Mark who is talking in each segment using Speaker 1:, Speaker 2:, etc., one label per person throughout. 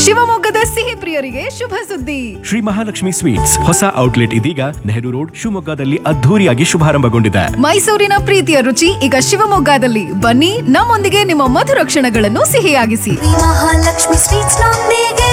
Speaker 1: ಶಿವಮೊಗ್ಗದ ಸಿಹಿ ಪ್ರಿಯರಿಗೆ ಶುಭ ಸುದ್ದಿ
Speaker 2: ಶ್ರೀ ಮಹಾಲಕ್ಷ್ಮಿ ಸ್ವೀಟ್ಸ್ ಹೊಸ ಔಟ್ಲೆಟ್ ಇದೀಗ ನೆಹರು ರೋಡ್ ಶಿವಮೊಗ್ಗದಲ್ಲಿ ಅದ್ಧೂರಿಯಾಗಿ ಶುಭಾರಂಭಗೊಂಡಿದೆ
Speaker 1: ಮೈಸೂರಿನ ಪ್ರೀತಿಯ ರುಚಿ ಈಗ ಶಿವಮೊಗ್ಗದಲ್ಲಿ ಬನ್ನಿ ನಮ್ಮೊಂದಿಗೆ ನಿಮ್ಮ ಮಧುರ ಕ್ಷಣಗಳನ್ನು ಸಿಹಿಯಾಗಿಸಿ
Speaker 3: ಮಹಾಲಕ್ಷ್ಮಿ ಸ್ವೀಟ್ಸ್ ನೊಂದಿಗೆ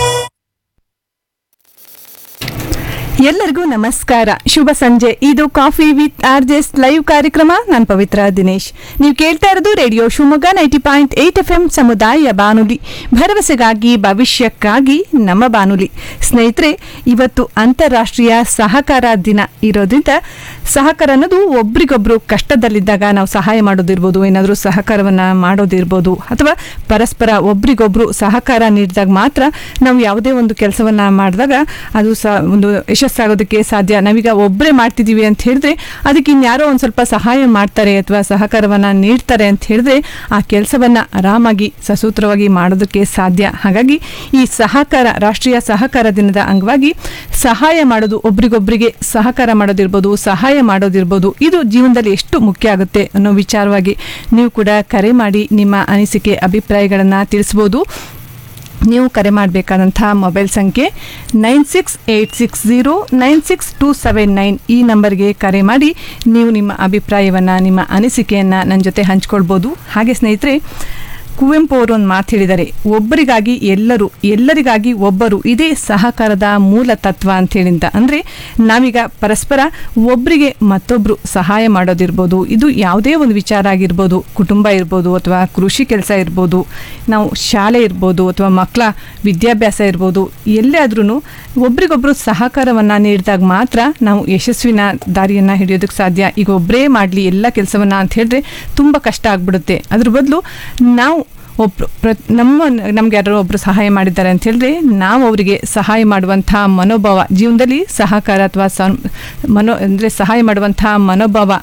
Speaker 4: ಎಲ್ಲರಿಗೂ ನಮಸ್ಕಾರ ಶುಭ ಸಂಜೆ ಇದು coffee with R Js live ಕಾರ್ಯಕ್ರಮ ನಾನು ಪವಿತ್ರ ದಿನೇಶ್ ನೀವು ಕೇಳ್ತಾ ಇರೋದು radio Shivamogga ninety point eight F M ಸಮುದಾಯ ಬಾನುಲಿ ಭರವಸೆಗಾಗಿ ಭವಿಷ್ಯಕ್ಕಾಗಿ ನಮ್ಮ ಬಾನುಲಿ ಸ್ನೇಹಿತರೆ ಇವತ್ತು ಅಂತಾರಾಷ್ಟ್ರೀಯ ಸಹಕಾರ ದಿನ ಇರೋದ್ರಿಂದ ಸಹಕಾರ ಅನ್ನೋದು ಒಬ್ರಿಗೊಬ್ರು ಕಷ್ಟದಲ್ಲಿದ್ದಾಗ ನಾವು ಸಹಾಯ ಮಾಡೋದಿರ್ಬೋದು ಏನಾದರೂ ಸಹಕಾರವನ್ನ ಮಾಡೋದಿರ್ಬೋದು ಅಥವಾ ಪರಸ್ಪರ ಒಬ್ರಿಗೊಬ್ರು ಸಹಕಾರ ನೀಡಿದಾಗ ಮಾತ್ರ ನಾವು ಯಾವುದೇ ಒಂದು ಕೆಲಸವನ್ನ ಮಾಡಿದಾಗ ಅದು ಸಹ ಒಂದು ಯಶಸ್ಸಾಗೋದಕ್ಕೆ ಸಾಧ್ಯ ನಾವೀಗ ಒಬ್ಬರೇ ಮಾಡ್ತಿದ್ದೀವಿ ಅಂತ ಹೇಳಿದ್ರೆ ಅದಕ್ಕೆ ಇನ್ಯಾರೋ ಒಂದು ಸ್ವಲ್ಪ ಸಹಾಯ ಮಾಡ್ತಾರೆ ಅಥವಾ ಸಹಕಾರವನ್ನ ನೀಡ್ತಾರೆ ಅಂತ ಹೇಳಿದ್ರೆ ಆ ಕೆಲಸವನ್ನ ಆರಾಮಾಗಿ ಸಸೂತ್ರವಾಗಿ ಮಾಡೋದಕ್ಕೆ ಸಾಧ್ಯ ಹಾಗಾಗಿ ಈ ಸಹಕಾರ ರಾಷ್ಟ್ರೀಯ ಸಹಕಾರ ದಿನದ ಅಂಗವಾಗಿ ಸಹಾಯ ಮಾಡೋದು ಒಬ್ರಿಗೊಬ್ರಿಗೆ ಸಹಕಾರ ಮಾಡೋದಿರ್ಬೋದು ಸಹಾಯ ಮಾಡೋದಿರ್ಬೋದು ಇದು ಜೀವನದಲ್ಲಿ ಎಷ್ಟು ಮುಖ್ಯ ಆಗುತ್ತೆ ಅನ್ನೋ ವಿಚಾರವಾಗಿ ನೀವು ಕೂಡ ಕರೆ ಮಾಡಿ ನಿಮ್ಮ ಅನಿಸಿಕೆ ಅಭಿಪ್ರಾಯಗಳನ್ನು ತಿಳಿಸ್ಬೋದು ನೀವು ಕರೆ ಮಾಡಬೇಕಾದಂಥ ಮೊಬೈಲ್ ಸಂಖ್ಯೆ nine six eight six zero nine six two seven nine ಈ ನಂಬರ್ಗೆ ಕರೆ ಮಾಡಿ ನೀವು ನಿಮ್ಮ ಅಭಿಪ್ರಾಯವನ್ನು ನಿಮ್ಮ ಅನಿಸಿಕೆಯನ್ನು ನನ್ನ ಜೊತೆ ಹಂಚ್ಕೊಳ್ಬೋದು ಹಾಗೆ ಸ್ನೇಹಿತರೆ ಕುವೆಂಪು ಅವರು ಒಂದು ಮಾತು ಹೇಳಿದ್ದಾರೆ ಒಬ್ಬರಿಗಾಗಿ ಎಲ್ಲರೂ ಎಲ್ಲರಿಗಾಗಿ ಒಬ್ಬರು ಇದೇ ಸಹಕಾರದ ಮೂಲ ತತ್ವ ಅಂತ ಹೇಳಿಂತ ಅಂದರೆ ನಾವೀಗ ಪರಸ್ಪರ ಒಬ್ಬರಿಗೆ ಮತ್ತೊಬ್ಬರು ಸಹಾಯ ಮಾಡೋದಿರ್ಬೋದು ಇದು ಯಾವುದೇ ಒಂದು ವಿಚಾರ ಆಗಿರ್ಬೋದು ಕುಟುಂಬ ಇರ್ಬೋದು ಅಥವಾ ಕೃಷಿ ಕೆಲಸ ಇರ್ಬೋದು ನಾವು ಶಾಲೆ ಇರ್ಬೋದು ಅಥವಾ ಮಕ್ಕಳ ವಿದ್ಯಾಭ್ಯಾಸ ಇರ್ಬೋದು ಎಲ್ಲೇ ಆದ್ರೂ ಒಬ್ರಿಗೊಬ್ರು ಸಹಕಾರವನ್ನು ನೀಡಿದಾಗ ಮಾತ್ರ ನಾವು ಯಶಸ್ವಿನ ದಾರಿಯನ್ನು ಹಿಡಿಯೋದಕ್ಕೆ ಸಾಧ್ಯ ಈಗ ಒಬ್ಬರೇ ಮಾಡಲಿ ಎಲ್ಲ ಕೆಲಸವನ್ನ ಅಂತ ಹೇಳಿದ್ರೆ ತುಂಬ ಕಷ್ಟ ಆಗ್ಬಿಡುತ್ತೆ ಅದ್ರ ಬದಲು ನಾವು ಒಬ್ರು ಪ್ರ ನಮ್ಮ ನಮ್ಗೆ ಯಾರೋ ಒಬ್ರು ಸಹಾಯ ಮಾಡಿದ್ದಾರೆ ಅಂತ ಹೇಳಿದ್ರೆ ನಾವು ಅವರಿಗೆ ಸಹಾಯ ಮಾಡುವಂಥ ಮನೋಭಾವ ಜೀವನದಲ್ಲಿ ಸಹಕಾರ ಅಥವಾ ಸನ್ ಮನೋ ಅಂದರೆ ಸಹಾಯ ಮಾಡುವಂಥ ಮನೋಭಾವ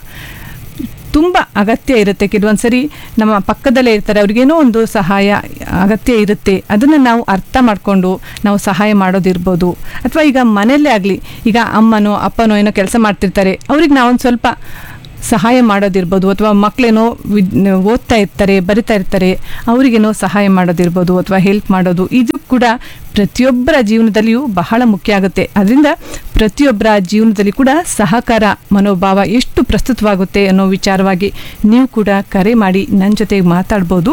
Speaker 4: ತುಂಬ ಅಗತ್ಯ ಇರುತ್ತೆ ಕೆಲವೊಂದು ಸರಿ ನಮ್ಮ ಪಕ್ಕದಲ್ಲೇ ಇರ್ತಾರೆ ಅವ್ರಿಗೇನೋ ಒಂದು ಸಹಾಯ ಅಗತ್ಯ ಇರುತ್ತೆ ಅದನ್ನು ನಾವು ಅರ್ಥ ಮಾಡಿಕೊಂಡು ನಾವು ಸಹಾಯ ಮಾಡೋದಿರ್ಬೋದು ಅಥವಾ ಈಗ ಮನೆಯಲ್ಲೇ ಆಗಲಿ ಈಗ ಅಮ್ಮನೋ ಅಪ್ಪನೋ ಏನೋ ಕೆಲಸ ಮಾಡ್ತಿರ್ತಾರೆ ಅವ್ರಿಗೆ ನಾವೊಂದು ಸ್ವಲ್ಪ ಸಹಾಯ ಮಾಡೋದಿರ್ಬೋದು ಅಥವಾ ಮಕ್ಕಳೇನೋ ವಿದ್ ಓದ್ತಾ ಇರ್ತಾರೆ ಬರಿತಾ ಇರ್ತಾರೆ ಅವರಿಗೇನೋ ಸಹಾಯ ಮಾಡೋದಿರ್ಬೋದು ಅಥವಾ ಹೆಲ್ಪ್ ಮಾಡೋದು ಇದು ಕೂಡ ಪ್ರತಿಯೊಬ್ಬರ ಜೀವನದಲ್ಲಿಯೂ ಬಹಳ ಮುಖ್ಯ ಆಗುತ್ತೆ ಅದರಿಂದ ಪ್ರತಿಯೊಬ್ಬರ ಜೀವನದಲ್ಲಿ ಕೂಡ ಸಹಕಾರ ಮನೋಭಾವ ಎಷ್ಟು ಪ್ರಸ್ತುತವಾಗುತ್ತೆ ಅನ್ನೋ ವಿಚಾರವಾಗಿ ನೀವು ಕೂಡ ಕರೆ ಮಾಡಿ ನನ್ನ ಜೊತೆಗೆ ಮಾತಾಡ್ಬೋದು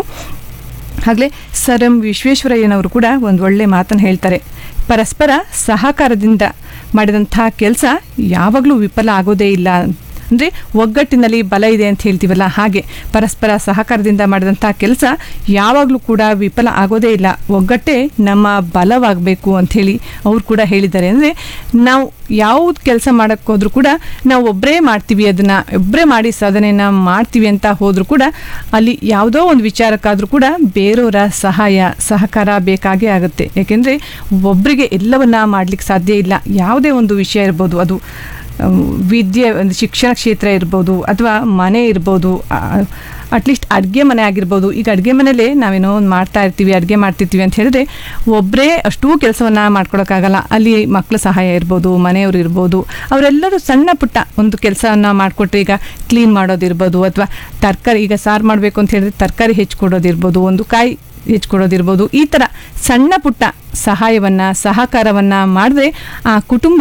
Speaker 4: ಆಗಲೇ ಸರ್ ಎಂ ವಿಶ್ವೇಶ್ವರಯ್ಯನವರು ಕೂಡ ಒಂದು ಒಳ್ಳೆ ಮಾತನ್ನು ಹೇಳ್ತಾರೆ ಪರಸ್ಪರ ಸಹಕಾರದಿಂದ ಮಾಡಿದಂಥ ಕೆಲಸ ಯಾವಾಗಲೂ ವಿಫಲ ಆಗೋದೇ ಇಲ್ಲ ಅಂದರೆ ಒಗ್ಗಟ್ಟಿನಲ್ಲಿ ಬಲ ಇದೆ ಅಂತ ಹೇಳ್ತೀವಲ್ಲ ಹಾಗೆ ಪರಸ್ಪರ ಸಹಕಾರದಿಂದ ಮಾಡಿದಂಥ ಕೆಲಸ ಯಾವಾಗಲೂ ಕೂಡ ವಿಫಲ ಆಗೋದೇ ಇಲ್ಲ ಒಗ್ಗಟ್ಟೇ ನಮ್ಮ ಬಲವಾಗಬೇಕು ಅಂಥೇಳಿ ಅವ್ರು ಕೂಡ ಹೇಳಿದ್ದಾರೆ ಅಂದರೆ ನಾವು ಯಾವ್ದು ಕೆಲಸ ಮಾಡೋಕ್ಕೆ ಹೋದ್ರೂ ಕೂಡ ನಾವು ಒಬ್ಬರೇ ಮಾಡ್ತೀವಿ ಅದನ್ನು ಒಬ್ಬರೇ ಮಾಡಿ ಸಾಧನೆಯನ್ನು ಮಾಡ್ತೀವಿ ಅಂತ ಹೋದರೂ ಕೂಡ ಅಲ್ಲಿ ಯಾವುದೋ ಒಂದು ವಿಚಾರಕ್ಕಾದರೂ ಕೂಡ ಬೇರೆಯವರ ಸಹಾಯ ಸಹಕಾರ ಬೇಕಾಗೇ ಆಗುತ್ತೆ ಯಾಕೆಂದರೆ ಒಬ್ಬರಿಗೆ ಎಲ್ಲವನ್ನ ಮಾಡಲಿಕ್ಕೆ ಸಾಧ್ಯ ಇಲ್ಲ ಯಾವುದೇ ಒಂದು ವಿಷಯ ಇರ್ಬೋದು ಅದು ಅಮ್, ವಿದ್ಯೆ ಒಂದು ಶಿಕ್ಷಣ ಕ್ಷೇತ್ರ ಇರ್ಬೋದು ಅಥವಾ ಮನೆ ಇರ್ಬೋದು ಅಟ್ಲೀಸ್ಟ್ ಅಡುಗೆ ಮನೆ ಆಗಿರ್ಬೋದು ಈಗ ಅಡುಗೆ ಮನೇಲಿ ನಾವೇನೋ ಒಂದು ಮಾಡ್ತಾ ಇರ್ತೀವಿ ಅಡುಗೆ ಮಾಡ್ತಿರ್ತೀವಿ ಅಂತ ಹೇಳಿದ್ರೆ ಒಬ್ಬರೇ ಅಷ್ಟೂ ಕೆಲಸವನ್ನು ಮಾಡ್ಕೊಳಕ್ಕಾಗಲ್ಲ ಅಲ್ಲಿ ಮಕ್ಕಳ ಸಹಾಯ ಇರ್ಬೋದು ಮನೆಯವರು ಇರ್ಬೋದು ಅವರೆಲ್ಲರೂ ಸಣ್ಣ ಪುಟ್ಟ ಒಂದು ಕೆಲಸವನ್ನು ಮಾಡಿಕೊಟ್ರೆ ಈಗ ಕ್ಲೀನ್ ಮಾಡೋದಿರ್ಬೋದು ಅಥವಾ ತರಕಾರಿ ಈಗ ಸಾರು ಮಾಡಬೇಕು ಅಂತ ಹೇಳಿದ್ರೆ ತರಕಾರಿ ಹೆಚ್ಚಿಕೊಡೋದಿರ್ಬೋದು ಒಂದು ಕಾಯಿ ಹೆಚ್ಚಿಕೊಡೋದಿರ್ಬೋದು ಈ ಥರ ಸಣ್ಣ ಪುಟ್ಟ ಸಹಾಯವನ್ನು ಸಹಕಾರವನ್ನು ಮಾಡಿದ್ರೆ ಆ ಕುಟುಂಬ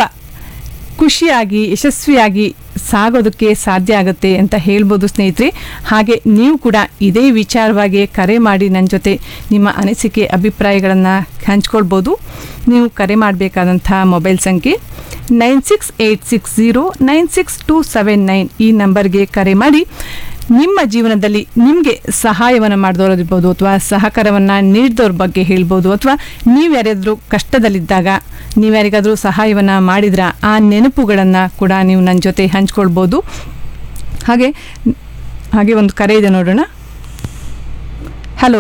Speaker 4: ಖುಷಿಯಾಗಿ ಯಶಸ್ವಿಯಾಗಿ ಸಾಗೋದಕ್ಕೆ ಸಾಧ್ಯ ಆಗುತ್ತೆ ಅಂತ ಹೇಳ್ಬೋದು ಸ್ನೇಹಿತರೆ ಹಾಗೆ ನೀವು ಕೂಡ ಇದೇ ವಿಚಾರವಾಗಿ ಕರೆ ಮಾಡಿ ನನ್ನ ಜೊತೆ ನಿಮ್ಮ ಅನಿಸಿಕೆ ಅಭಿಪ್ರಾಯಗಳನ್ನು ಹಂಚ್ಕೊಳ್ಬೋದು ನೀವು ಕರೆ ಮಾಡಬೇಕಾದಂಥ ಮೊಬೈಲ್ ಸಂಖ್ಯೆ nine six eight six zero nine six two seven nine ಈ ನಂಬರ್ಗೆ ಕರೆ ಮಾಡಿ ನಿಮ್ಮ ಜೀವನದಲ್ಲಿ ನಿಮಗೆ ಸಹಾಯವನ್ನು ಮಾಡಿದವರಿರ್ಬೋದು ಅಥವಾ ಸಹಕಾರವನ್ನು ನೀಡಿದವ್ರ ಬಗ್ಗೆ ಹೇಳ್ಬೋದು ಅಥವಾ ನೀವು ಯಾರಾದರೂ ಕಷ್ಟದಲ್ಲಿದ್ದಾಗ ನೀವು ಯಾರಿಗಾದರೂ ಸಹಾಯವನ್ನು ಮಾಡಿದ್ರ ಆ ನೆನಪುಗಳನ್ನು ಕೂಡ ನೀವು ನನ್ನ ಜೊತೆ ಹಂಚ್ಕೊಳ್ಬೋದು ಹಾಗೆ ಹಾಗೆ ಒಂದು ಕರೆ ಇದೆ ನೋಡೋಣ ಹಲೋ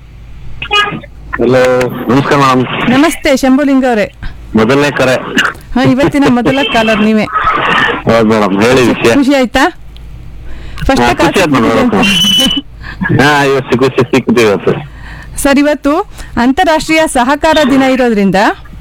Speaker 5: ಹಲೋ ನಮಸ್ಕಾರ ಮೇಡಮ್
Speaker 4: ನಮಸ್ತೆ ಶಂಭುಲಿಂಗ ಅವರೇ
Speaker 5: ಮೊದಲನೇ ಕರೆ
Speaker 4: ಹಾಂ ಇವತ್ತಿನ ಮೊದಲ ಕಾಲರ್ ನೀವೇ
Speaker 5: ಹೌದು ಮೇಡಮ್ ಹೇಳಿ ವಿಷಯ
Speaker 4: ಖುಷಿ ಆಯ್ತಾ ಫಸ್ಟ್
Speaker 5: ಹಾ, ಖುಷಿ ಆಯ್ತು ಮೇಡಮ್ ಹಾ ಇವತ್ತು ಖುಷಿ ಸಿಕ್ಕಿದೆ ಇವತ್ತು
Speaker 4: ಸರ್ ಇವತ್ತು ಅಂತಾರಾಷ್ಟ್ರೀಯ ಸಹಕಾರ ದಿನ ಇರೋದ್ರಿಂದ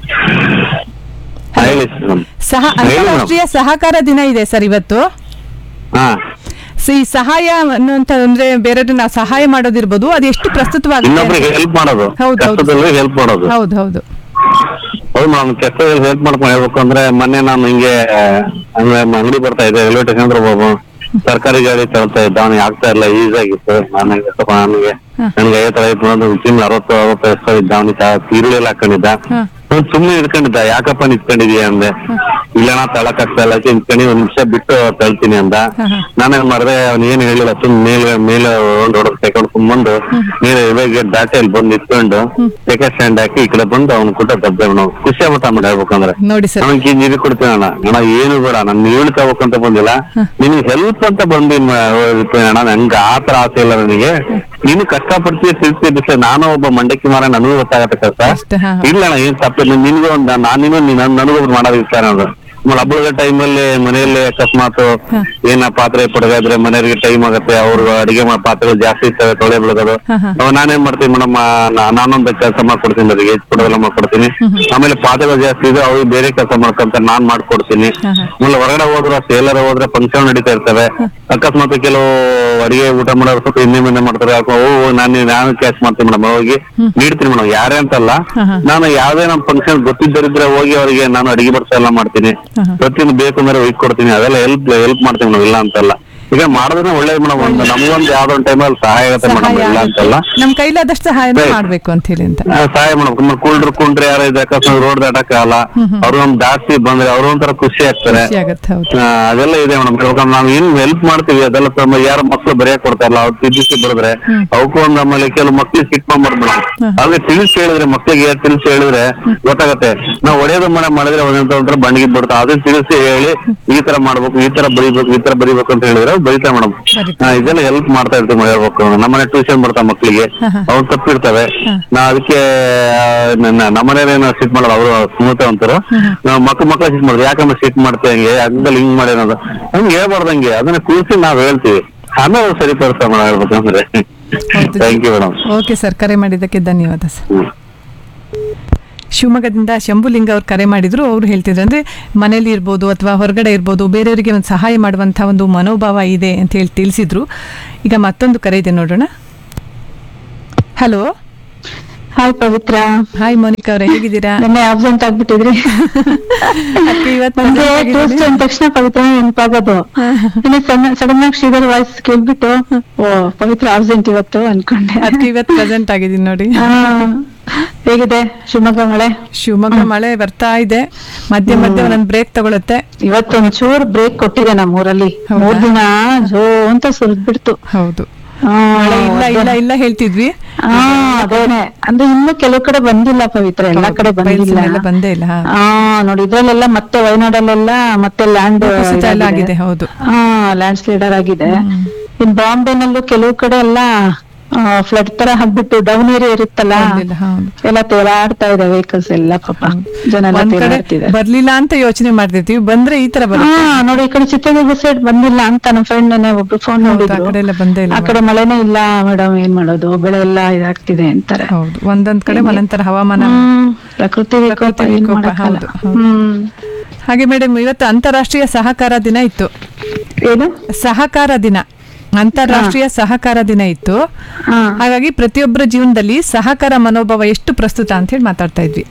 Speaker 5: ಹಾ, ಹೇಳಿ ಮೇಡಮ್
Speaker 4: ಸಹ
Speaker 5: ಹೇಳಿ ಮೇಡಮ್.
Speaker 4: ಅಂತಾರಾಷ್ಟ್ರೀಯ ಸಹಕಾರ ದಿನ ಇದೆ ಸರ್ ಇವತ್ತು
Speaker 5: ಹಾ
Speaker 4: ಸೊ ಈ ಸಹಾಯ ಅನ್ನುವಂಥ ಅಂದ್ರೆ ಬೇರೆಯವ್ರಿಗೆ ನಾವು ಸಹಾಯ ಮಾಡೋದಿರ್ಬೋದು ಅದು ಎಷ್ಟು ಪ್ರಸ್ತುತವಾಗುತ್ತೆ
Speaker 5: ಇನ್ನೊಬ್ರಿಗೆ ಹೆಲ್ಪ್ ಮಾಡೋದು
Speaker 4: ಹೌದು, ಹೌದು.
Speaker 5: ಕಷ್ಟದಲ್ಲಿ ಹೆಲ್ಪ್ ಮಾಡೋದು
Speaker 4: ಹೌದು ಹೌದು
Speaker 5: ಹೌದು ಮೇಡಮ್ ಕೆಟ್ಟದಲ್ಲಿ ಹೆಲ್ಪ್ ಮಾಡ್ಕೊಂಡು ಹೇಳ್ಬೇಕು ಅಂದ್ರೆ ಮೊನ್ನೆ ನಾನು ಹಿಂಗೆ ಅಂದ್ರೆ ಅಂಗಡಿ ಬರ್ತಾ ಇದ್ದೆ ರೈಲ್ವೆ ಸ್ಟೇಷನ್ ಹತ್ರ ಒಬ್ಬ ಸರ್ಕಾರಿ ಗಾಡಿ ತಗೊಳ್ತಾ ಇದ್ದ ಅವನಿಗೆ ಆಗ್ತಾ ಇಲ್ಲ ಈಸ್ ಆಗಿತ್ತು ನನಗೆ ಸ್ವಲ್ಪ ನನಗೆ ನನಗೆ ಐವತ್ತು ಐವತ್ತು ಒಂದು ತಿಂಗಳು ಅರವತ್ತು ಅರವತ್ತು ಎಷ್ಟು ಇದ್ದ ಅವನಿಗೆ ಈರುಳ್ಳಿ ಎಲ್ಲ ಹಾಕೊಂಡಿದ್ದ ಅವ್ನು ಸುಮ್ನೆ ಇಟ್ಕೊಂಡಿದ್ದ ಯಾಕಪ್ಪ ನಿಂತ್ಕೊಂಡಿದೀಯ ಅಂದೆ ಇಲ್ಲಣ್ಣ ತಳಕ್ ಆಗ್ತಾ ಇಲ್ಲ ನಿಂತ್ಕೊಂಡು ಒಂದ್ ನಿಮಿಷ ಬಿಟ್ಟು ತಳ್ತೀನಿ ಅಂದ ನಾನೇನ್ ಮಾಡಿದೆ ಅವ್ನು ಏನ್ ಹೇಳಿಲ್ಲ ಸುಮ್ ಮೇಲೆ ಮೇಲೆ ಒಂದು ಹೊಡೆದು ತಗೊಂಡು ಸುಮ್ಮಂದು ಮೇಲೆ ಇವಾಗ ದಾಟಿ ಅಲ್ಲಿ ಬಂದು ನಿಂತ್ಕೊಂಡು ಸೆಕೆಂಡ್ ಸ್ಟ್ಯಾಂಡ್ ಹಾಕಿ ಈ ಕಡೆ ಬಂದು ಅವ್ನು ಕುಟ್ಟ ದಬ್ಬೆ ನಾವು ಖುಷಿ ಆಗ್ಬಿಟ್ಟ ಮಾಡಿ ಹೇಳ್ಬೇಕಂದ್ರೆ
Speaker 4: ನೋಡಿ ಸರ್
Speaker 5: ಅವನಿಗೆ ಇದು ಕೊಡ್ತೀನಿ ಅಣ್ಣ ಅಣ್ಣ ಏನು ಬೇಡ ನಾನು ಹೇಳ್ಕೋಬೇಕಂತ ಬಂದಿಲ್ಲ ನಿನಗೆ ಹೆಲ್ಪ್ ಅಂತ ಬಂದಿ ಅಣ್ಣ ನಂಗೆ ಆ ತರ ಆಸೆ ಇಲ್ಲ ನನಗೆ ನೀನು ಕಷ್ಟಪಡ್ತೀಯ ತಿಳ್ತಿ ಬಿಸ್ಲೆ ನಾನು ಒಬ್ಬ ಮಂಡಕ್ಕಿ ಮಾರ ನನಗೂ ಗೊತ್ತಾಗತ್ತೆ
Speaker 4: ಅಷ್ಟೇ,
Speaker 5: ಕಷ್ಟ
Speaker 4: ಹಾ.
Speaker 5: ಇಲ್ಲ ಅಣ್ಣ ಏನ್ ತಪ್ಪಿಲ್ಲ ನಿನ್ಗೂ ಒಂದು ನಾನಿನೂ ನನಗೊಬ್ರು ಮಾಡೋದು ಇಷ್ಟ ಅನ್ನೋದು ಆಮೇಲೆ ಹಬ್ಬದ ಟೈಮಲ್ಲಿ ಮನೆಯಲ್ಲಿ ಅಕಸ್ಮಾತ್ ಏನ ಪಾತ್ರೆ ಪಡಗಾದ್ರೆ ಮನೆಯವರಿಗೆ ಟೈಮ್ ಆಗತ್ತೆ ಅವ್ರು ಅಡಿಗೆ ಮಾಡೋ ಪಾತ್ರೆಗಳು ಜಾಸ್ತಿ ಇರ್ತವೆ ತೊಳೆ ಬಿಡೋದು ಅವಾಗ ನಾನೇನ್ ಮಾಡ್ತೀನಿ ಮೇಡಮ್ ನಾನೊಂದು ಕೆಲಸ ಮಾಡ್ಕೊಡ್ತೀನಿ ಅವ್ರಿಗೆ ಹೆಚ್ಚು ಕೊಡೋದೆಲ್ಲ ಮಾಡ್ಕೊಡ್ತೀನಿ ಆಮೇಲೆ ಪಾತ್ರೆಗಳು ಜಾಸ್ತಿ ಇದೆ ಅವ್ರಿಗೆ ಬೇರೆ ಕೆಲಸ ಮಾಡ್ಕೊಂತ ನಾನ್ ಮಾಡ್ಕೊಡ್ತೀನಿ ಆಮೇಲೆ ಹೊರಗಡೆ ಹೋದ್ರೆ ಅಷ್ಟೇ ಎಲ್ಲಾರ ಹೋದ್ರೆ ಫಂಕ್ಷನ್ ನಡೀತಾ ಇರ್ತವೆ ಅಕಸ್ಮಾತ್ ಕೆಲವು ಅಡಿಗೆ ಊಟ ಮಾಡೋರು ಸ್ವಲ್ಪ ಹಿಂದೆ ಮುಂದೆ ಮಾಡ್ತಾರೆ ಯಾಕೋ, ಓ ನಾನು ನಾನು ಕ್ಯಾಶ್ ಮಾಡ್ತೀನಿ ಮೇಡಮ್ ಹೋಗಿ ನೀಡ್ತೀನಿ ಮೇಡಮ್ ಯಾರೇ ಅಂತಲ್ಲ ನಾನು ಯಾವ್ದೇ ನಮ್ಮ ಫಂಕ್ಷನ್ ಗೊತ್ತಿದ್ದರಿದ್ರೆ ಹೋಗಿ ಅವರಿಗೆ ನಾನು ಅಡಿಗೆ ಬಡ್ಸ ಎಲ್ಲ ಮಾಡ್ತೀನಿ ಪ್ರತಿಯೊಂದು ಬೇಕು ಅಂದ್ರೆ ಒಯ್ದು ಕೊಡ್ತೀನಿ ಅದೆಲ್ಲ ಹೆಲ್ಪ್ ಹೆಲ್ಪ್ ಮಾಡ್ತೀನಿ ಮೇಡಮ್ ಇಲ್ಲ ಅಂತಲ್ಲ ಈಗ ಮಾಡೋದ್ರೆ ಒಳ್ಳೇದು ಮೇಡಮ್ ಒಂದು ನಮಗೊಂದು ಯಾವ್ದೋ ಒಂದು ಟೈಮಲ್ಲಿ ಸಹಾಯ ಆಗುತ್ತೆ ಮೇಡಮ್
Speaker 4: ಸಹಾಯ
Speaker 5: ಇಲ್ಲ ಅಂತಲ್ಲ
Speaker 4: ಆಗುತ್ತೆ. ನಮ್ ಕೈಲಾದಷ್ಟು ಸಹಾಯನ
Speaker 5: ಸರಿ.
Speaker 4: ಮಾಡ್ಬೇಕು ಅಂತ ಹೇಳಿ ಅಂತ
Speaker 5: ಆ, ಸಹಾಯ ಮಾಡ್ಬೇಕು ಕುಂಡ್ರು ಕುಂಡ್ರೆ ಯಾರು ಇದೆ ಅಕಸ್ಮಾತ್ ರೋಡ್ ದಾಟಕ್ಕಾಗಲ್ಲ ಅವ್ರು ನಮ್ ಜಾಸ್ತಿ ಬಂದ್ರೆ ಅವ್ರು ಒಂಥರ ಖುಷಿ ಆಗ್ತಾರೆ
Speaker 4: ಖುಷಿ ಆಗತ್ತೆ ಹೌದು
Speaker 5: ಆ, ಅದೆಲ್ಲ ಇದೆ ಮೇಡಮ್ ಯಾಕಂದ್ರೆ ನಾವು ಏನ್ ಹೆಲ್ಪ್ ಮಾಡ್ತೀವಿ ಅದೆಲ್ಲ ತುಂಬ ಯಾರ ಮಕ್ಳು ಬರೆಯಕ್ ಕೊಡ್ತಾ ಇಲ್ಲ ಅವ್ರು ತಿದ್ದಿಸಿ ಬರೆದ್ರೆ ಅವಕ್ಕೂ ಒಂದು ಆಮೇಲೆ ಕೆಲವು ಮಕ್ಳಿಗೆ ಸಿಟ್ ಮಾಡ್ಬಾರ್ದು ಮೇಡಮ್ ಅವ್ರಿಗೆ ತಿಳಿಸಿ ಹೇಳಿದ್ರೆ ಮಕ್ಳಿಗೆ ತಿಳಿಸಿ ಹೇಳಿದ್ರೆ ಗೊತ್ತಾಗತ್ತೆ ನಾವು ಒಡೆಯೋದು ಮನೆ ಮಾಡಿದ್ರೆ ಒಂದೊಂದ್ ಒಂಥರ ಬಂಡಿಗೆ ಬಿಡ್ತಾ ಅದನ್ನ ತಿಳಿಸಿ ಹೇಳಿ ಈ ತರ ಮಾಡ್ಬೇಕು ಈ ತರ ಬರಿಬೇಕು ಈ ತರ ಬರಿಬೇಕು ಅಂತ ಹೇಳಿದ್ರೆ ಅವ್ರು ಬರೀತಾರೆ ಮೇಡಮ್
Speaker 4: ಬರೀತಾರೆ.
Speaker 5: ಇದೆಲ್ಲ ಹೆಲ್ಪ್ ಮಾಡ್ತಾ ಇರ್ತೀವಿ ಹೇಳ್ಬೇಕು ನಮ್ಮನೆ ಟ್ಯೂಷನ್ ಬರ್ತಾ ಮಕ್ಳಿಗೆ ಅವ್ರು ತಪ್ಪಿರ್ತವೆ ನಾ ಅದಕ್ಕೆ ಆ, ನನ್ನ ನಮ್ಮನೇಲಿ ಸಿಟ್ ಮಾಡೋದು ಅವರು ಸ್ಮೂತ್ ಅಂತಾರ ಮಕ್ಳು ಮಕ್ಳ ಸಿಟ್ ಮಾಡೋದು ಯಾಕಮ್ಮ ಸಿಟ್ ಮಾಡ್ತೇವೆ ಹಂಗೆ ಹಂಗಲ್ಲಿ ಹಿಂಗ್ ಮಾಡಿ ಅನ್ನೋದು ಹಂಗೆ ಹೇಳ್ಬಾರ್ದಂಗೆ ಅದನ್ನ ಕೂರಿಸಿ ನಾವ್ ಹೇಳ್ತೀವಿ ಆಮೇಲೆ ಅವ್ರು ಸರಿಪಡಿಸ್ತಾ ಮೇಡಮ್ ಹೇಳ್ಬೇಕಂದ್ರೆ
Speaker 4: ಹೌದು.
Speaker 5: Thank you madam
Speaker 4: okay sir ಕರೆ ಮಾಡಿದ್ದಕ್ಕೆ ಧನ್ಯವಾದ ಸರ್ ಶಿವಮೊಗ್ಗದಿಂದ ಶಂಭುಲಿಂಗ ಅವ್ರು ಕರೆ ಮಾಡಿದ್ರು ಅವ್ರು ಹೇಳ್ತಿದ್ರು ಅಂದ್ರೆ ಮನೇಲಿ ಇರ್ಬೋದು ಅಥವಾ ಹೊರಗಡೆ ಇರ್ಬೋದು ಬೇರೆಯವರಿಗೆ ಒಂದು ಸಹಾಯ ಮಾಡುವಂಥ ಒಂದು ಮನೋಭಾವ ಇದೆ ಅಂತ ಹೇಳಿ ತಿಳಿಸಿದ್ರು ಈಗ ಮತ್ತೊಂದು ಕರೆ ಇದೆ ನೋಡೋಣ hello
Speaker 6: hi Pavitra
Speaker 4: hi Monica ಅವರೇ ಹೇಗಿದ್ದೀರಾ
Speaker 6: ನಿನ್ನೆ ಆಬ್ಸೆಂಟ್ ಆಗ್ಬಿಟ್ಟಿದ್ರಿ
Speaker 4: ಅದ್ಕೆ ಇವತ್ತು
Speaker 6: ನಮ್ಗೆ
Speaker 4: present ಆಗಿದ್ದೀನಿ.
Speaker 6: ಟ್ಯೂಸ್ಡೇ ಅಂದ ತಕ್ಷಣ ಪವಿತ್ರ ನೆನಪಾಗೋದು ಸಡನ್ ಆಗಿ ಶ್ರೀಧರ್ ವಾಯ್ಸ್ ಕೇಳ್ಬಿಟ್ಟು ಓ ಪವಿತ್ರ ಆಬ್ಸೆಂಟ್ ಇವತ್ತು ಅನ್ಕೊಂಡೆ
Speaker 4: ಅದಕ್ಕೆ ಇವತ್ತು ಪ್ರೆಸೆಂಟ್ ಆಗಿದ್ದೀನಿ ನೋಡಿ
Speaker 6: ಆ, ಹೇಗಿದೆ ಶಿವಮೊಗ್ಗ ಮಳೆ
Speaker 4: ಶಿವಮೊಗ್ಗ ಮಳೆ ಬರ್ತಾ ಇದೆ ಮಧ್ಯೆ ಮಧ್ಯೆ ಒಂದೊಂದು ಬ್ರೇಕ್ ತಗೊಳುತ್ತೆ
Speaker 6: ಇವತ್ತು ಒಂಚೂರು ಬ್ರೇಕ್ ಕೊಟ್ಟಿದೆ ನಮ್ಮೂರಲ್ಲಿ
Speaker 4: ಹೌದಾ?
Speaker 6: ಮೂರ್ ದಿನ ಜೋ ಅಂತ ಸುರಿದ್ಬಿಡ್ತು
Speaker 4: ಹೌದು
Speaker 6: ಆ,
Speaker 4: ಮಳೆ ಇಲ್ಲ ಇಲ್ಲ ಇಲ್ಲ ಹೇಳ್ತಿದ್ವಿ
Speaker 6: ಆ, ಅದೇನೆ ಅಂದ್ರೆ ಇನ್ನು ಕೆಲವು ಕಡೆ ಬಂದಿಲ್ಲ ಪವಿತ್ರ ಎಲ್ಲಾ
Speaker 4: ಹೌದು,
Speaker 6: ಕಡೆ ಬಂದಿಲ್ಲ
Speaker 4: ಬಯಲ್ಸಲ್ಲೆಲ್ಲ ಬಂದೇ ಇಲ್ಲ, ಹಾ.
Speaker 6: ಆ ನೋಡಿ ಇದ್ರಲ್ಲೆಲ್ಲ ಮತ್ತೆ ವಯನಾಡಲ್ಲೆಲ್ಲ ಮತ್ತೆ ಲ್ಯಾಂಡ್
Speaker 4: ಕುಸಿತ ಎಲ್ಲ ಆಗಿದೆ ಹೌದು
Speaker 6: ಹಾ ಲ್ಯಾಂಡ್ ಸ್ಲೈಡರ್ ಆಗಿದೆ ಇನ್ ಬಾಂಬೆನಲ್ಲೂ ಕೆಲವು ಕಡೆ ಎಲ್ಲ ಫ್ಲಡ್ ತರ ಹಾಕ್ಬಿಟ್ಟು ಡೌನ್ ಏರಿಯಾ ಇರುತ್ತಲ್ಲ
Speaker 4: ಬಂದಿಲ್ಲ, ಹೌದು.
Speaker 6: ಎಲ್ಲ ತೇಲಾಡ್ತಾ ಇದೆ ವೆಹಿಕಲ್ಸ್ ಎಲ್ಲ ಪಾಪ ಜನ ಎಲ್ಲ
Speaker 4: ಒಂದ್ ಕಡೆ
Speaker 6: ತೇಲಾಡ್ತಿದೆ
Speaker 4: ಬರ್ಲಿಲ್ಲ ಅಂತ ಯೋಚನೆ ಮಾಡ್ತಿರ್ತೀವಿ ಬಂದ್ರೆ ಈ ತರ
Speaker 6: ಹಾ
Speaker 4: ಬರುತ್ತೆ
Speaker 6: ನೋಡಿ ಈ ಕಡೆ ಚಿತ್ರದುರ್ಗ ಸೈಡ್ ಬಂದಿಲ್ಲ ಅಂತ ನಮ್ಮ ಫ್ರೆಂಡ್ ನೆನೆ ಒಬ್ರು ಫೋನ್
Speaker 4: ಹೌದು, ಆ
Speaker 6: ಮಾಡಿದ್ರು
Speaker 4: ಕಡೆ ಎಲ್ಲ ಬಂದೇ ಇಲ್ಲ
Speaker 6: ಆ ಕಡೆ ಮಳೆನೇ ಇಲ್ಲ ಮೇಡಮ್ ಏನ್ ಮಾಡೋದು ಬೆಳೆ ಎಲ್ಲ ಇದಾಗ್ತಿದೆ ಅಂತಾರೆ
Speaker 4: ಹೌದು ಒಂದೊಂದ್ ಕಡೆ ಒಂದೊಂತರ ಹವಾಮಾನ
Speaker 6: ಹ್ಮ್ ಪ್ರಕೃತಿ ವಿಕೋಪ
Speaker 4: ಪ್ರಕೃತಿ
Speaker 6: ಏನ್
Speaker 4: ವಿಕೋಪ,
Speaker 6: ಮಾಡಕ್ಕಾಗಲ್ಲ.
Speaker 4: ಹೌದು, ಹೌದು.
Speaker 6: ಹ್ಮ್
Speaker 4: ಹಾಗೆ ಮೇಡಮ್ ಇವತ್ತು ಅಂತಾರಾಷ್ಟ್ರೀಯ ಸಹಕಾರ ದಿನ ಇತ್ತು
Speaker 6: ಏನು
Speaker 4: ಸಹಕಾರ ದಿನ ಅಂತಾರಾಷ್ಟ್ರೀಯ ಸಹಕಾರ ದಿನ ಇತ್ತು
Speaker 6: ಹಾ.
Speaker 4: ಹಾಗಾಗಿ ಪ್ರತಿಯೊಬ್ಬರ ಜೀವನದಲ್ಲಿ ಸಹಕಾರ ಮನೋಭಾವ ಎಷ್ಟು ಪ್ರಸ್ತುತ ಅಂತ ಹೇಳಿ ಮಾತಾಡ್ತಾ ಇದ್ವಿ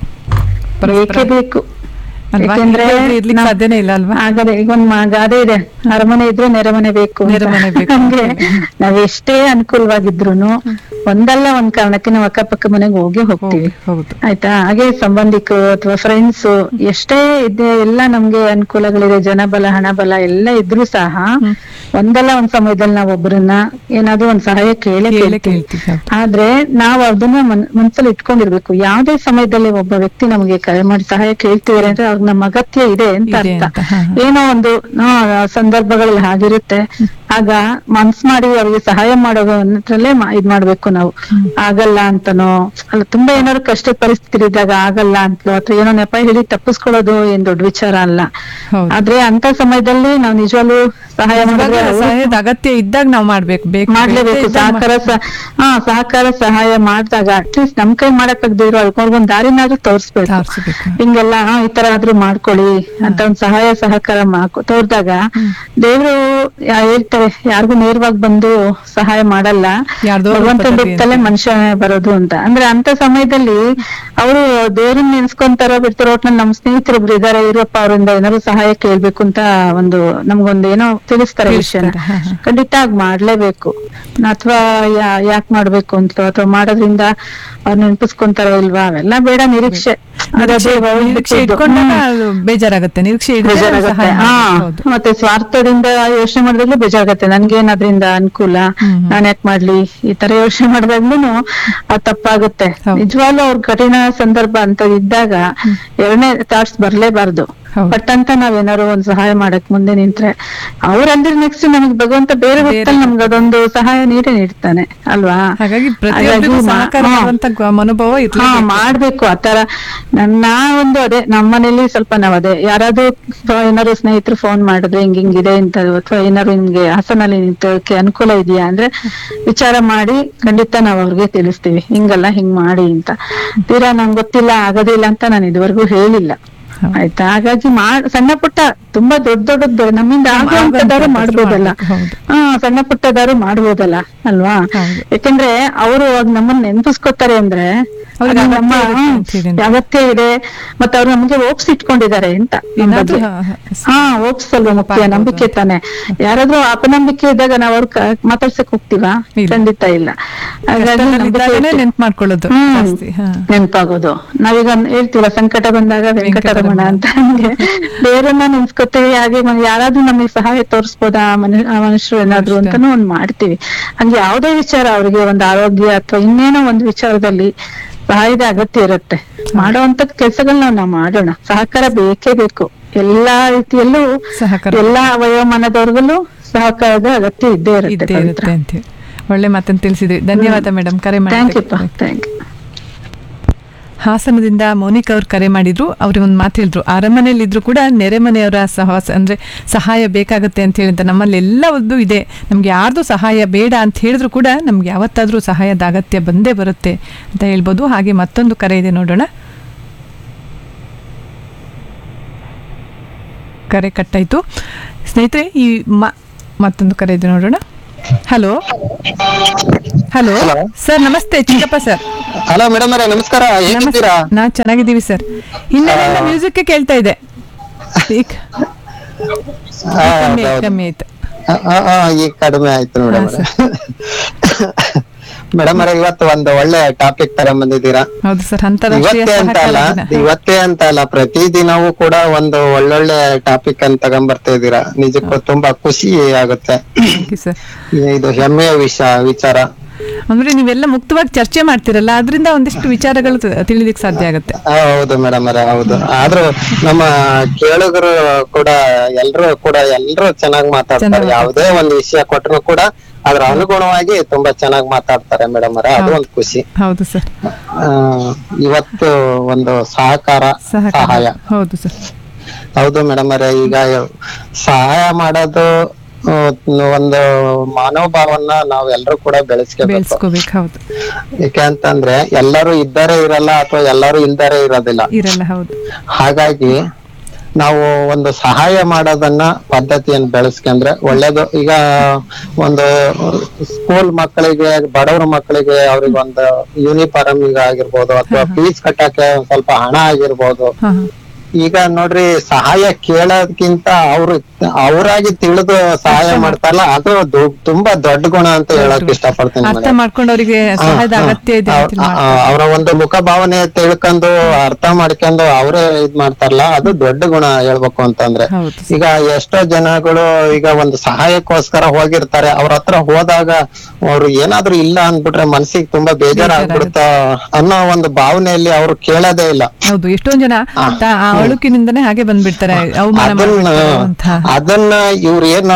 Speaker 6: ಬೇಕೇ ಬೇಕು
Speaker 4: ಅಲ್ವಾ?
Speaker 6: ಯಾಕೆಂದ್ರೆ
Speaker 4: ಇಲ್ಲದೆ ಇರ್ಲಿಕ್ಕೆ
Speaker 6: ನಾವ್-
Speaker 4: ಸಾಧ್ಯನೇ ಇಲ್ಲ ಅಲ್ವಾ?
Speaker 6: ಆಗದೆ ಈಗ ಒಂದ್ ಮ- ಗಾದೆ ಇದೆ ಅರಮನೆ ಇದ್ರೆ ನೆರಮನೆ ಬೇಕು ಅಂತ.
Speaker 4: ನೆರಮನೆ ಬೇಕು.
Speaker 6: ಹಂಗೆ ನಾವ್ ಎಷ್ಟೇ ಅನುಕೂಲವಾಗಿದ್ರು ಒಂದಲ್ಲ ಒಂದ್ ಕಾರಣಕ್ಕೆ ನಾವು ಅಕ್ಕಪಕ್ಕ ಮನೆಗೆ ಹೋಗಿ ಹೋಗ್ತೀವಿ
Speaker 4: ಹೌದು
Speaker 6: ಆಯ್ತಾ ಹಾಗೆ ಸಂಬಂಧಿಕರು ಅಥವಾ ಫ್ರೆಂಡ್ಸ್ ಎಷ್ಟೇ ಇದೆ ಎಲ್ಲ ನಮ್ಗೆ ಅನುಕೂಲಗಳಿದೆ ಜನಬಲ ಹಣಬಲ ಎಲ್ಲ ಇದ್ರೂ ಸಹ ಒಂದಲ್ಲ ಒಂದ್ ಸಮಯದಲ್ಲಿ ನಾವ್ ಒಬ್ಬರನ್ನ ಏನಾದ್ರೂ ಒಂದ್ ಸಹಾಯ ಕೇಳೇ
Speaker 4: ಕೇಳೇ
Speaker 6: ಕೇಳ್ತೀವಿ
Speaker 4: ಕೇಳ್ತೀವಿ, ಹೌದು.
Speaker 6: ಆದ್ರೆ ನಾವ್ ಅದನ್ನ ಮನ್- ಮನ್ಸಲ್ಲಿ ಇಟ್ಕೊಂಡಿರ್ಬೇಕು ಯಾವ್ದೇ ಸಮಯದಲ್ಲಿ ಒಬ್ಬ ವ್ಯಕ್ತಿ ನಮಗೆ ಕರೆ ಮಾಡಿ ಸಹಾಯ ಕೇಳ್ತಿದಾರೆ ಅಂದ್ರೆ ಅವ್ರಿಗೆ ನಮ್ಮ ಅಗತ್ಯ ಇದೆ ಅಂತ
Speaker 4: ಇದೆ
Speaker 6: ಅರ್ಥ
Speaker 4: ಅಂತ, ಹಾ, ಹಾ.
Speaker 6: ಏನೋ ಒಂದು ಆ, ಸಂದರ್ಭಗಳಲ್ಲಿ ಹಾಗಿರುತ್ತೆ ಆಗ ಮನ್ಸ್ ಮಾಡಿ ಅವ್ರಿಗೆ ಸಹಾಯ ಮಾಡೋದ್ರಲ್ಲೇ ಮಾ- ಇದ್ ಮಾಡ್ಬೇಕು ನಾವು ಆಗಲ್ಲ ಅಂತನೋ ಅಲ್ಲ ತುಂಬಾ ಏನಾದ್ರು ಕಷ್ಟ ಪರಿಸ್ಥಿತಿ ಇದ್ದಾಗ ಆಗಲ್ಲ ಅಂತಲೋ ಅಥವಾ ಏನೋ ನೆಪ ಹೇಳಿ ತಪ್ಪಿಸ್ಕೊಳ್ಳೋದು ಏನ್ ದೊಡ್ಡ ವಿಚಾರ ಅಲ್ಲ
Speaker 4: ಹೌದು.
Speaker 6: ಆದ್ರೆ ಅಂತ ಸಮಯದಲ್ಲಿ ನಾವು ನಿಜವಾಗ್ಲೂ ಸಹಾಯ ಮಾಡಿದ್ರೆ
Speaker 4: ಇವಾಗ
Speaker 6: ಅವ್ರು-
Speaker 4: ಸಹಾಯದ ಅಗತ್ಯ ಇದ್ದಾಗ ನಾವು ಮಾಡ್ಬೇಕು ಬೇಕು
Speaker 6: ಮಾಡ್ಲೇಬೇಕು
Speaker 4: ಬೇಕೇ ಇದ್ದಾಗ
Speaker 6: ಸಹಕಾರ ಸ- ಹಾ ಸಹಕಾರ ಸಹಾಯ ಮಾಡಿದಾಗ ಅಟ್ಲೀಸ್ಟ್ ನಮ್ ಕೈ ಮಾಡಕ್ ಆಗದಿರೋ ಅಳ್ಕೊಂಡ್ ದಾರಿನಾದ್ರೂ ತೋರ್ಸ್ಬೇಕು
Speaker 4: ತೋರ್ಸ್ಬೇಕು.
Speaker 6: ಹಿಂಗೆಲ್ಲ ಹಾ, ಈ ತರ ಆದ್ರೂ ಮಾಡ್ಕೊಳ್ಳಿ ಅಂತ ಒಂದ್ ಸಹಾಯ ಸಹಕಾರ ಮಾಡ್ಕೊ ತೋರ್ದಾಗ ದೇವ್ರು ಯಾ- ಹೇಳ್ತಾರೆ ಯಾರಿಗೂ ನೇರವಾಗಿ ಬಂದು ಸಹಾಯ ಮಾಡಲ್ಲ
Speaker 4: ಯಾರ್ದೋ
Speaker 6: ಭಗವಂತ
Speaker 4: ರೂಪದಲ್ಲಿ
Speaker 6: ಬಿಟ್ಟಲ್ಲೇ ಮನುಷ್ಯ ಬರೋದು ಅಂತ ಅಂದ್ರೆ ಅಂತ ಸಮಯದಲ್ಲಿ ಅವರು ದೇವ್ರನ್ನ ನೆನ್ಸ್ಕೊಂತಾರೋ ಬಿಡ್ತಾರೋ ಒಟ್ನಲ್ಲಿ ನಮ್ಮ ಸ್ನೇಹಿತರೊಬ್ರು ಇದಾರೆ ಇರಪ್ಪ ಅವರಿಂದ ಏನಾದ್ರು ಸಹಾಯ ಕೇಳ್ಬೇಕು ಅಂತ ಒಂದು ನಮ್ಗೊಂದು ಏನೋ ತಿಳಿಸ್ತಾರೆ ವಿಷಯನ
Speaker 4: ತಿಳಿಸ್ತಾರೆ, ಹಾ, ಹಾ.
Speaker 6: ಖಂಡಿತ ಆಗ್ ಮಾಡ್ಲೇಬೇಕು ಅಥವಾ ಯಾಕೆ ಮಾಡ್ಬೇಕು ಅಂತ ಅಥವಾ ಮಾಡೋದ್ರಿಂದ ಅವ್ರು ನೆನ್ಪಿಸ್ಕೊಂತಾರೋ ಇಲ್ವಾ ಅವೆಲ್ಲ ಬೇಡ ನಿರೀಕ್ಷೆ ಅದೇ ಭಗವಂತ
Speaker 4: ನಿರೀಕ್ಷೆ
Speaker 6: ಬಿಟ್ಟಿದ್ದು.
Speaker 4: ಇಟ್ಕೊಂಡಾಗ
Speaker 6: ಹ್ಮ್.
Speaker 4: ಅದು ಬೇಜಾರಾಗುತ್ತೆ ನಿರೀಕ್ಷೆ ಇದ್ರೆ
Speaker 6: ಬೇಜಾರಾಗತ್ತೆ
Speaker 4: ಸಹಾಯ
Speaker 6: ಹಾ
Speaker 4: ಮಾಡ್ಬೇಕು. ಹೌದು.
Speaker 6: ಮತ್ತೆ ಸ್ವಾರ್ಥದಿಂದ ಯೋಚನೆ ಮಾಡಿದಾಗ್ಲೂ ಬೇಜಾರಾಗತ್ತೆ ನನ್ಗೇನ್ ಅದ್ರಿಂದ ಅನುಕೂಲ ನಾನ್ ಯಾಕೆ ಮಾಡ್ಲಿ ಈ ತರ ಯೋಚನೆ ಮಾಡಿದಾಗ್ಲೂ ಅದು ತಪ್ಪಾಗುತ್ತೆ
Speaker 4: ಹೌದು.
Speaker 6: ನಿಜವಾಗ್ಲೂ ಅವ್ರ ಕಠಿಣ ಸಂದರ್ಭ ಅಂತ ಇದ್ದಾಗ ಎರಡನೇ ಥಾಟ್ಸ್ ಬರ್ಲೇಬಾರ್ದು
Speaker 4: ಹೌದು.
Speaker 6: ಬಟ್ ಅಂತ ನಾವೇನಾದ್ರು ಒಂದ್ ಸಹಾಯ ಮಾಡಕ್ ಮುಂದೆ ನಿಂತ್ರೆ ಅವ್ರಂದ್ರೆ ನೆಕ್ಸ್ಟ್ ನಮಗ್ ಭಗವಂತ ಬೇರೆ ಹೊತ್ತಲ್ಲಿ ನಮ್ಗೆ ಅದೊಂದು ಸಹಾಯ ನೀಡೇ ನೀಡ್ತಾನೆ ಅಲ್ವಾ
Speaker 4: ಹಾಗಾಗಿ ಪ್ರತಿಯೊಬ್ಬರಿಗೂ
Speaker 6: ಹಾಗಾಗಿ ಮಾ-
Speaker 4: ಸಹಕಾರ
Speaker 6: ಹಾ.
Speaker 4: ಮಾಡುವಂತ ಗ- ಮನೋಭಾವ
Speaker 6: ಹಾ
Speaker 4: ಇರ್ಲೇಬೇಕು.
Speaker 6: ಮಾಡ್ಬೇಕು ಆತರ ನನ್ನ ಒಂದು ಅದೇ ನಮ್ಮ ಮನೇಲಿ ಸ್ವಲ್ಪ ನಾವ್ ಅದೇ ಯಾರಾದ್ರೂ ಫ- ಏನಾದ್ರು ಸ್ನೇಹಿತರು ಫೋನ್ ಮಾಡಿದ್ರೆ ಹಿಂಗ್ ಹಿಂಗಿದೆ ಅಂತ ಅಥವಾ ಏನಾದ್ರು ನಿಮ್ಗೆ ಹಾಸನಲ್ಲಿ ನಿಂತಕ್ಕೆ ಅನುಕೂಲ ಇದೆಯಾ ಅಂದ್ರೆ ವಿಚಾರ ಮಾಡಿ ಖಂಡಿತ ನಾವ್ ಅವ್ರಿಗೆ ತಿಳಿಸ್ತೀವಿ ಹಿಂಗಲ್ಲ ಹಿಂಗ್ ಮಾಡಿ ಅಂತ ತೀರಾ ನಂಗೆ ಗೊತ್ತಿಲ್ಲ ಆಗೋದಿಲ್ಲ ಅಂತ ನಾನು ಇದುವರೆಗೂ ಹೇಳಿಲ್ಲ ಆಯ್ತಾ ಹಾಗಾಗಿ ಮಾಡ್ ಸಣ್ಣ ಪುಟ್ಟ ತುಂಬಾ ದೊಡ್ಡ ದೊಡ್ಡದ್ದು ನಮ್ಮಿಂದ ಆಗುವಂತದಾರು
Speaker 4: ಆಗುವಂತದ್ದು
Speaker 6: ಮಾಡ್ಬೋದಲ್ಲ
Speaker 4: ಹೌದು.
Speaker 6: ಹಾ ಸಣ್ಣ ಪುಟ್ಟದಾರು ಮಾಡ್ಬೋದಲ್ಲ ಅಲ್ವಾ
Speaker 4: ಹೌದು.
Speaker 6: ಯಾಕಂದ್ರೆ ಅವರು ನಮ್ಮನ್ನ ನೆನ್ಪಿಸ್ಕೊತಾರೆ ಅಂದ್ರೆ
Speaker 4: ಅವ್ರಿಗೆ
Speaker 6: ಅದು ನಮ್ಮ
Speaker 4: ಅಗತ್ಯ ಇರುತ್ತೆ ಅಂತ ಹೇಳಿ.
Speaker 6: ಅಗತ್ಯ ಇದೆ ಮತ್ತೆ ಅವ್ರು ನಮ್ಗೆ ಒಪ್ಸಿ ಇಟ್ಕೊಂಡಿದ್ದಾರೆ ಅಂತ ನಮ್
Speaker 4: ಏನಾದ್ರೂ
Speaker 6: ಬಗ್ಗೆ.
Speaker 4: ಹಾ, ಹಾ.
Speaker 6: ಹಾ ಒಪ್ಸಲ್ವ ಮುಖ್ಯ
Speaker 4: ಪಾಲ್ಗೊಳ್ಬೋದು
Speaker 6: ನಂಬಿಕೆ ತಾನೆ ಯಾರಾದ್ರೂ ಅಪನಂಬಿಕೆ ಇದ್ದಾಗ ನಾವ್ ಅವ್ರ ಮಾತಾಡ್ಸಕ್ ಹೋಗ್ತೀವಾ
Speaker 4: ಇಲ್ಲ.
Speaker 6: ಖಂಡಿತ ಇಲ್ಲ ಹಾಗಾಗಿ ನಂಬಿಕೆ
Speaker 4: ಕಷ್ಟದಲ್ಲಿದ್ದಾಗನೇ
Speaker 6: ಇಟ್ಟು-
Speaker 4: ನೆನ್ಪು ಮಾಡ್ಕೊಳ್ಳೋದು
Speaker 6: ಹ್ಮ್.
Speaker 4: ಜಾಸ್ತಿ ಹಾ.
Speaker 6: ನೆನ್ಪಾಗೋದು ನಾವೀಗ ಹೇಳ್ತೀವ ಸಂಕಟ ಬಂದಾಗ ವೆಂಕಟರಮಣ ಅಂತ ಹಂಗೆ ಬೇರನ್ನ ನೆನ್ಸ್ಕೊತೀವಿ ಹಾಗೆ ಮ- ಯಾರಾದ್ರೂ ನಮಗೆ ಸಹಾಯ ತೋರಿಸ್ಬೋದಾ ಮನು ಆ ಮನುಷ್ಯರು ಏನಾದ್ರು ಅಂತಾನು ಒಂದ್ ಮಾಡ್ತೀವಿ ಹಂಗೆ ಯಾವ್ದೇ ವಿಚಾರ ಅವ್ರಿಗೆ ಒಂದು ಆರೋಗ್ಯ ಅಥವಾ ಇನ್ನೇನೋ ಒಂದು ವಿಚಾರದಲ್ಲಿ ಸಹಾಯದ ಅಗತ್ಯ ಇರುತ್ತೆ ಮಾಡುವಂತ ಕೆಲ್ಸಗಳನ್ನ ನಾವು ಮಾಡೋಣ ಸಹಕಾರ ಬೇಕೇ ಬೇಕು ಎಲ್ಲಾ ರೀತಿಯಲ್ಲೂ
Speaker 4: ಸಹಕಾರ.
Speaker 6: ಎಲ್ಲಾ ವಯೋಮಾನದವ್ರಿಗೂ ಸಹಕಾರದ ಅಗತ್ಯ ಇದ್ದೇ ಇರುತ್ತೆ
Speaker 4: ಇದ್ದೇ
Speaker 6: ಪವಿತ್ರ
Speaker 4: ಇರುತ್ತೆ ಅಂತ ಒಳ್ಳೆ ಮಾತನ್ನು ತಿಳಿಸಿದ್ವಿ ಧನ್ಯವಾದ ಮೇಡಮ್ ಕರೆ
Speaker 6: ಥ್ಯಾಂಕ್ ಯು
Speaker 4: ಮಾಡಿ
Speaker 6: ಥ್ಯಾಂಕ್ ಯು
Speaker 4: ಹಾಸನದಿಂದ ಮೋನಿಕಾ ಅವ್ರು ಕರೆ ಮಾಡಿದ್ರು ಅವ್ರಿಗೆ ಒಂದು ಮಾತು ಹೇಳಿದ್ರು ಅರಮನೆಯಲ್ಲಿ ಇದ್ರು ಕೂಡ ನೆರೆಮನೆಯವರ ಸಹವಾಸ ಅಂದ್ರೆ ಸಹಾಯ ಬೇಕಾಗುತ್ತೆ ಅಂತ ಹೇಳಿದ ನಮ್ಮಲ್ಲಿ ಎಲ್ಲವದ್ದು ಇದೆ ನಮ್ಗೆ ಯಾರ್ದು ಸಹಾಯ ಬೇಡ ಅಂತ ಹೇಳಿದ್ರು ಕೂಡ ನಮ್ಗೆ ಯಾವತ್ತಾದ್ರೂ ಸಹಾಯದ ಅಗತ್ಯ ಬಂದೇ ಬರುತ್ತೆ ಅಂತ ಹೇಳ್ಬೋದು ಹಾಗೆ ಮತ್ತೊಂದು ಕರೆ ಇದೆ ನೋಡೋಣ ಕರೆ ಕಟ್ಟಾಯ್ತು ಸ್ನೇಹಿತರೆ ಈ ಮ ಮತ್ತೊಂದು ಕರೆ ಇದೆ ನೋಡೋಣ ಹಲೋ ಹಲೋ ಸರ್ ನಮಸ್ತೆ ಚಿಕ್ಕಪ್ಪ ಸರ್
Speaker 7: ಹಲೋ ಮೇಡಮ್ ಅವರೇ ನಮಸ್ಕಾರ ಹೇಗಿದ್ದೀರಾ
Speaker 4: ನಾ ಚೆನ್ನಾಗಿದ್ದೀವಿ ಸರ್ ಹಿನ್ನೆಲೆಯಿಂದ ಮ್ಯೂಸಿಕ್ ಕೇಳ್ತಾ ಇದೆ ಈಗ
Speaker 7: ಆ,
Speaker 4: ಕಮ್ಮಿ ಆಯ್ತು,
Speaker 7: ಹೌದು.
Speaker 4: ಕಮ್ಮಿ ಆಯ್ತು
Speaker 7: ಆ, ಆ, ಆ, ಈಗ ಕಡಿಮೆ ಆಯ್ತು ಮೇಡಮ್
Speaker 4: ಹಾ,
Speaker 7: ಮೇಡಮ್ ಅವರೇ ಇವತ್ತು ಒಂದು ಒಳ್ಳೆ ಟಾಪಿಕ್ ತರ ಬಂದಿದ್ದೀರಾ
Speaker 4: ಹೌದು ಸರ್ ಅಂತಾರಾಷ್ಟ್ರೀಯ
Speaker 7: ಇವತ್ತೇ ಅಂತ ಅಲ್ಲ
Speaker 4: ಸಹಕಾರ ದಿನ.
Speaker 7: ಇವತ್ತೇ ಅಂತ ಅಲ್ಲ ಪ್ರತಿ ದಿನವೂ ಕೂಡ ಒಂದು ಒಳ್ಳೊಳ್ಳೆ ಟಾಪಿಕ್ ಅನ್ನು ತಗೊಂಡ್ಬರ್ತಾ ಇದ್ದೀರಾ ನಿಜಕ್ಕೂ ತುಂಬಾ ಖುಷಿ ಆಗುತ್ತೆ
Speaker 4: Thank you, sir.
Speaker 7: ಇದು ಹೆಮ್ಮೆಯ ವಿಷ ವಿಚಾರ
Speaker 4: ಅಂದ್ರೆ ನೀವೆಲ್ಲ ಮುಕ್ತವಾಗಿ ಚರ್ಚೆ ಮಾಡ್ತಿರಲ್ಲ ಅದರಿಂದ ಒಂದಿಷ್ಟು ವಿಚಾರಗಳು ತ- ತಿಳಿಲಿಕ್ಕೆ ಸಾಧ್ಯ ಆಗುತ್ತೆ
Speaker 7: ಆ, ಹೌದು ಮೇಡಮ್ ಅವರೇ ಹೌದು ಆದ್ರೂ ನಮ್ಮ ಕೇಳುಗರು ಕೂಡ ಎಲ್ರು ಕೂಡ ಎಲ್ರು ಚೆನ್ನಾಗಿ ಮಾತಾಡ್ತಾರೆ
Speaker 4: ಚೆನ್ನಾಗ್
Speaker 7: ಯಾವುದೇ ಒಂದು ವಿಷಯ ಕೊಟ್ಟರು ಕೂಡ ಅದ್ರ ಅನುಗುಣವಾಗಿ ತುಂಬಾ ಚೆನ್ನಾಗಿ ಮಾತಾಡ್ತಾರೆ ಮೇಡಮ್ ಅವರೇ ಅದು ಒಂದು ಖುಷಿ
Speaker 4: ಹೌದು ಸರ್
Speaker 7: ಆ, ಇವತ್ತು ಒಂದು ಸಹಕಾರ
Speaker 4: ಸಹಕಾರ
Speaker 7: ಸಹಾಯ
Speaker 4: ಹೌದು ಸರ್
Speaker 7: ಹೌದು ಮೇಡಮ್ ಅವರೇ ಈಗ ಸಹಾಯ ಮಾಡೋದು ಆ, ಒಂದು ಮನೋಭಾವನ ನಾವ್ ಎಲ್ರು ಕೂಡ ಬೆಳೆಸ್ಕೋಬೇಕು
Speaker 4: ಬೆಳೆಸ್ಕೋಬೇಕು ಹೌದು
Speaker 7: ಯಾಕೆ ಅಂತಂದ್ರೆ ಎಲ್ಲರೂ ಇದ್ದಾರೆ ಇರಲ್ಲ ಅಥವಾ ಎಲ್ಲರೂ ಇಲ್ದಾರೆ ಇರೋದಿಲ್ಲ
Speaker 4: ಇರಲ್ಲ ಹೌದು
Speaker 7: ಹಾಗಾಗಿ ನಾವು ಒಂದು ಸಹಾಯ ಮಾಡೋದನ್ನ ಪದ್ಧತಿಯನ್ನು ಬೆಳೆಸ್ಕೊಂಡ್ರೆ ಒಳ್ಳೇದು ಈಗ ಒಂದು ಸ್ಕೂಲ್ ಮಕ್ಕಳಿಗೆ ಬಡವ್ರ ಮಕ್ಕಳಿಗೆ ಅವ್ರಿಗೆ ಒಂದು ಯೂನಿಫಾರ್ಮ್ ಈಗ ಆಗಿರ್ಬೋದು ಅಥವಾ ಫೀಸ್ ಕಟ್ಟಕ್ಕೆ ಒಂದ್ ಸ್ವಲ್ಪ ಹಣ ಆಗಿರ್ಬೋದು
Speaker 4: ಹಾ ಹಾ.
Speaker 7: ಈಗ ನೋಡ್ರಿ ಸಹಾಯ ಕೇಳೋದ್ಕಿಂತ ಅವ್ರು ಅವರಾಗಿ ತಿಳಿದು ಸಹಾಯ ಮಾಡ್ತಾರಲ್ಲ ಅದು ದೊ- ತುಂಬಾ ದೊಡ್ಡ ಗುಣ ಅಂತ ಹೇಳಕ್ ಇಷ್ಟಪಡ್ತೀನಿ
Speaker 4: ಅರ್ಥ
Speaker 7: madam.
Speaker 4: ಮಾಡ್ಕೊಂಡು ಅವರಿಗೆ ಸಹಾಯದ
Speaker 7: ಹಾ, ಹಾ.
Speaker 4: ಅಗತ್ಯ ಇದೆ ಅಂತ
Speaker 7: ಅವ್ರ- ಆ- ಅವರ ಒಂದು ಮುಖ ಭಾವನೆ ತಿಳ್ಕೊಂಡು ಅರ್ಥ ಮಾಡ್ಕೊಂಡು ಅವರೇ ಇದ್ ಮಾಡ್ತಾರಲ್ಲ ಅದು ದೊಡ್ಡ ಗುಣ ಹೇಳ್ಬೇಕು ಅಂತಂದ್ರೆ
Speaker 4: ಹೌದು.
Speaker 7: ಈಗ ಎಷ್ಟೋ ಜನಗಳು ಈಗ ಒಂದು ಸಹಾಯಕ್ಕೋಸ್ಕರ ಹೋಗಿರ್ತಾರೆ ಅವ್ರ ಹತ್ರ ಹೋದಾಗ ಅವ್ರು ಏನಾದ್ರೂ ಇಲ್ಲ ಅಂದ್ಬಿಟ್ರೆ ಮನ್ಸಿಗೆ ತುಂಬಾ ಬೇಜಾರಾಗ್ಬಿಡುತ್ತ ಅನ್ನೋ ಒಂದು ಭಾವನೆಯಲ್ಲಿ ಅವ್ರು ಕೇಳೋದೇ ಇಲ್ಲ
Speaker 4: ಹೌದು ಎಷ್ಟೊಂದ್ ಜನ ತಾ- ಆ ಅಳುಕಿನಿಂದನೇ ಹಾಗೆ ಬಂದ್ಬಿಡ್ತಾರೆ ಅವಮಾನ
Speaker 7: ಅದನ್ನ
Speaker 4: ಮಾಡ್ಬಿಡ್ತಾರೆ ಅಂತ
Speaker 7: ಅದನ್ನ ಇವ್ರು ಏನು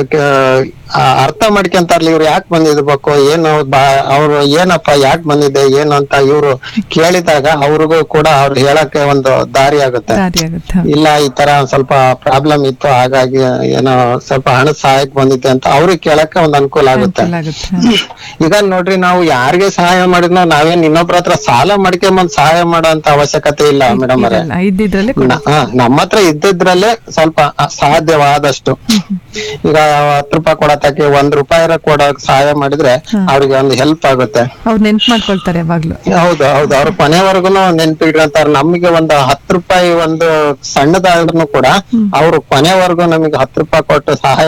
Speaker 7: ಆ, ಅರ್ಥ ಮಾಡ್ಕೊಂತಾರಲ್ಲ ಇವ್ರು ಯಾಕೆ ಬಂದಿರ್ಬೇಕು ಏನು ಬಾ ಅವ್ರು ಏನಪ್ಪ ಯಾಕೆ ಬಂದಿದೆ ಏನು ಅಂತ ಇವ್ರು ಕೇಳಿದಾಗ ಅವ್ರಿಗೂ ಕೂಡ ಅವ್ರು ಹೇಳಕ್ಕೆ ಒಂದು ದಾರಿ ಆಗುತ್ತೆ
Speaker 4: ದಾರಿ ಆಗುತ್ತೆ ಹೌದು.
Speaker 7: ಇಲ್ಲ ಈ ತರ ಒಂದ್ ಸ್ವಲ್ಪ ಪ್ರಾಬ್ಲಮ್ ಇತ್ತು ಹಾಗಾಗಿ ಏನೋ ಸ್ವಲ್ಪ ಹಣ ಸಹಾಯಕ್ ಬಂದಿದೆ ಅಂತ ಅವ್ರಿಗೆ ಕೇಳಕ್ಕೆ ಒಂದ್ ಅನುಕೂಲ ಆಗುತ್ತೆ
Speaker 4: ಅನುಕೂಲ ಆಗುತ್ತೆ
Speaker 7: ಈಗ ನೋಡ್ರಿ ನಾವು ಯಾರಿಗೆ ಸಹಾಯ ಮಾಡಿದ್ನೋ ನಾವೇನ್ ಇನ್ನೊಬ್ರ ಹತ್ರ ಸಾಲ ಮಾಡ್ಕೊಂಬಂದ್ ಸಹಾಯ ಮಾಡೋ ಅಂತ ಅವಶ್ಯಕತೆ ಇಲ್ಲ ಮೇಡಮ್ ಅವರೇ
Speaker 4: ಇರಲ್ಲ. ಇದ್ದಿದ್ರಲ್ಲಿ ಕೊಡಿ
Speaker 7: ನ- ಹಾ, ನಮ್ಮ ಹತ್ರ ಇದ್ದಿದ್ರಲ್ಲೇ ಸ್ವಲ್ಪ ಅ- ಸಾಧ್ಯವಾದಷ್ಟು ಈಗ ಹತ್ತು ರೂಪಾಯಿ ಕೊಡತಕ್ಕೆ ಒಂದ್ ರೂಪಾಯಿ ಕೊಡೋಕ್ ಸಹಾಯ ಮಾಡಿದ್ರೆ ಅವ್ರಿಗೆ ಒಂದು ಹೆಲ್ಪ್ ಆಗುತ್ತೆ
Speaker 4: ಅವ್ರು ನೆನ್ಪು ಮಾಡ್ಕೊಳ್ತಾರೆ ಯಾವಾಗ್ಲೂ
Speaker 7: ಹೌದು ಹೌದು ಅವ್ರ ಕೊನೆವರೆಗೂ ನೆನ್ಪಿಟ್ಕೊಂತಾರ ನಮಗೆ ಒಂದು ಹತ್ತು ರೂಪಾಯಿ ಒಂದು ಸಣ್ಣದಾದ್ರೂ ಕೂಡ ಅವ್ರು ಕೊನೆವರೆಗೂ ನಮಗೆ ಹತ್ತು ರೂಪಾಯಿ ಕೊಟ್ಟು ಸಹಾಯ